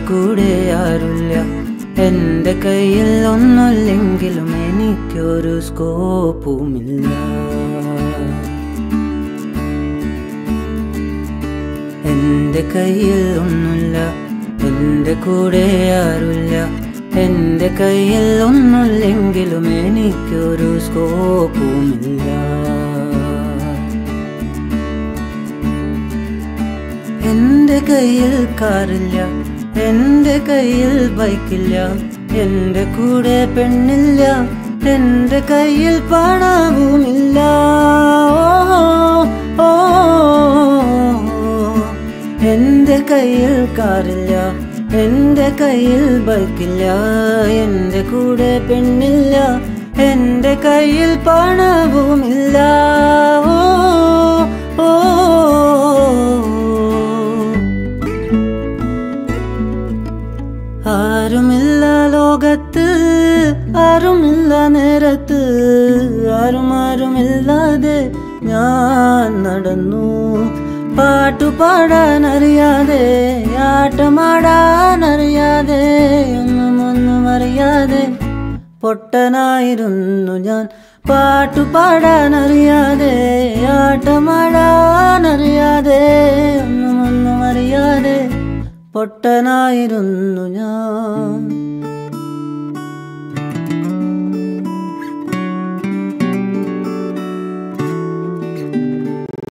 കൂടെ ആരുമില്ല എന്റെ കയ്യിൽ ഒന്നുമില്ലെങ്കിലും എനിക്കൊരു സ്കോപ്പുമില്ല എന്റെ കയ്യിൽ ഒന്നുമില്ല എന്റെ കൂടെ ആരുമില്ല എന്റെ കയ്യിൽ ഒന്നുമില്ലെങ്കിലും എനിക്കൊരു സ്കോപ്പുമില്ല എന്റെ കയ്യിൽ കാറില്ല എന്റെ കയ്യിൽ ബൈക്കില്ല എന്റെ കൂടെ പെണ്ണില്ല എന്റെ കയ്യിൽ പണവുമില്ല ഓ, ഓ, എന്റെ കയ്യിൽ കാറില്ല എന്റെ കയ്യിൽ ബൈക്കില്ല എന്റെ കൂടെ പെണ്ണില്ല എന്റെ കയ്യിൽ പണവുമില്ല ഓ, ഓ, ആരുമില്ല ലോകത്ത് ആരുമില്ല നേരത്ത് ആരും ആരുമില്ലാതെ ഞാൻ നടന്നു പാട്ടു പാടാൻ അറിയാതെ ആട്ടമാടാൻ അറിയാതെ ഒന്നും ഒന്നും അറിയാതെ പൊട്ടനായിരുന്നു ഞാൻ പാട്ടു പാടാൻ അറിയാതെ ആട്ടമാടാൻ അറിയാതെ ഒന്നും ഒന്നും അറിയാതെ പൊട്ടനായിരുന്നു ഞാൻ